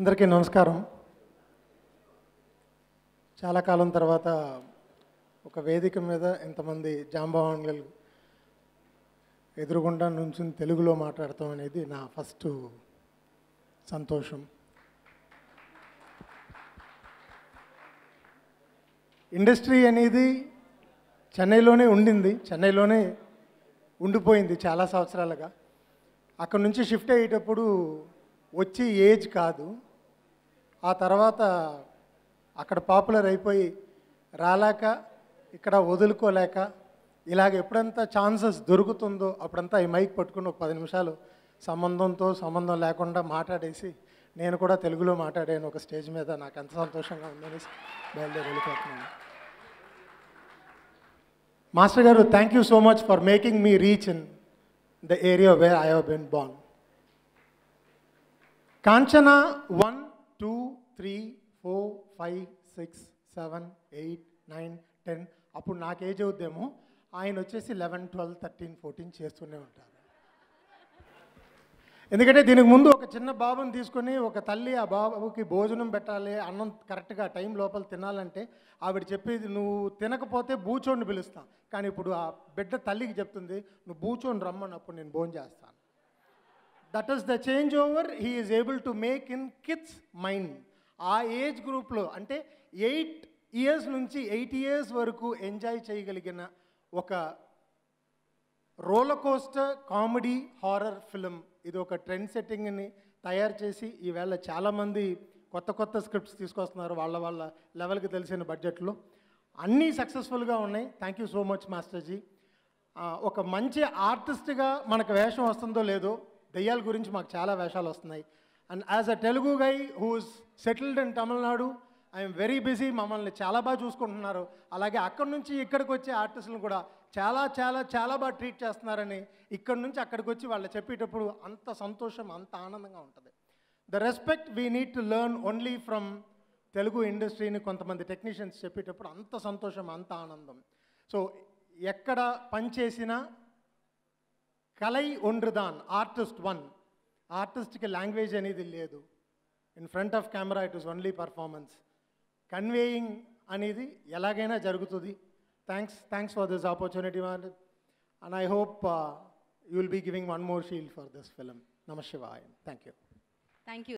అందరికీ నమస్కారం చాలా కాలం తర్వాత ఒక వేదిక మీద ఇంతమంది జాంబవాన్లు ఎదురుగుండా నుంచుని తెలుగులో మాట్లాడతాం అనేది నా ఫస్ట్ సంతోషం ఇండస్ట్రీ అనేది చెన్నైలోనే ఉండింది చెన్నైలోనే ఉండిపోయింది చాలా సంవత్సరాలుగా అక్కడ నుంచి షిఫ్ట్ అయ్యేటప్పుడు వచ్చి ఏజ్ కాదు ఆ తర్వాత అక్కడ పాపులర్ అయిపోయి రాలేక ఇక్కడ వదులుకోలేక ఇలాగ ఎప్పుడంతా ఛాన్సెస్ దొరుకుతుందో అప్పుడంతా ఈ మైక్ పట్టుకుని ఒక పది నిమిషాలు సంబంధంతో సంబంధం లేకుండా మాట్లాడేసి నేను కూడా తెలుగులో మాట్లాడాను ఒక స్టేజ్ మీద నాకు ఎంత సంతోషంగా ఉందని బయలుదేరి వెళ్ళిపోతున్నాను మాస్టర్ గారు thank you so much for making me reach in the area where I have been born Kanchana one two three four five six seven eight nine ten అప్పుడు నాకు ఏజ్ అవుద్దేమో ఆయన వచ్చేసి లెవెన్ ట్వెల్వ్ థర్టీన్ ఫోర్టీన్ చేస్తూనే ఉంటారు ఎందుకంటే దీనికి ముందు ఒక చిన్న బాబుని తీసుకొని ఒక తల్లి ఆ బాబుకి భోజనం పెట్టాలి అన్నం కరెక్ట్గా టైం లోపల తినాలంటే ఆవిడ చెప్పేది నువ్వు తినకపోతే బూచోడిని పిలుస్తాం కానీ ఇప్పుడు ఆ బిడ్డ తల్లికి చెప్తుంది నువ్వు బూచోని రమ్మన్నప్పుడు నేను భోజనం చేస్తాను that is the change over he is able to make in kids mind ఆ ఏజ్ గ్రూప్లో అంటే ఎయిట్ ఇయర్స్ నుంచి ఎయిట్ ఇయర్స్ వరకు ఎంజాయ్ చేయగలిగిన ఒక roller coaster comedy horror film ఇది ఒక ట్రెండ్ సెట్టింగ్ని తయారు చేసి ఈవేళ చాలామంది కొత్త కొత్త స్క్రిప్ట్స్ తీసుకొస్తున్నారు వాళ్ళ వాళ్ళ లెవెల్కి తెలిసిన బడ్జెట్లో అన్నీ సక్సెస్ఫుల్గా ఉన్నాయి థ్యాంక్ యూ సో మచ్ మాస్టర్జీ ఆ, ఒక మంచి ఆర్టిస్ట్గా మనకు వేషం వస్తుందో లేదో దెయ్యాల గురించి మాకు చాలా వేషాలు వస్తున్నాయి and as a Telugu guy who's settled in Tamil Nadu I'm very busy మమ్మల్ని చాలా బాగా చూసుకుంటున్నారు అలాగే అక్కడి నుంచి ఇక్కడికి వచ్చే ఆర్టిస్టులను కూడా చాలా చాలా చాలా బాగా ట్రీట్ చేస్తున్నారని ఇక్కడి నుంచి అక్కడికి వచ్చి వాళ్ళు చెప్పేటప్పుడు అంత సంతోషం అంత ఆనందంగా ఉంటుంది the respect we need to learn only from Telugu ఇండస్ట్రీని కొంతమంది టెక్నీషియన్స్ చెప్పేటప్పుడు అంత సంతోషం అంత ఆనందం సో ఎక్కడ పనిచేసినా కలై ఒండ్రుదాన్ ఆర్టిస్ట్ వన్ ఆర్టిస్ట్కి లాంగ్వేజ్ అనేది లేదు in front of camera it is only performance conveying అనేది ఎలాగైనా జరుగుతుంది thanks thanks for this opportunity and I hope you will be giving one more shield for this film Nama Shivaya thank you thank you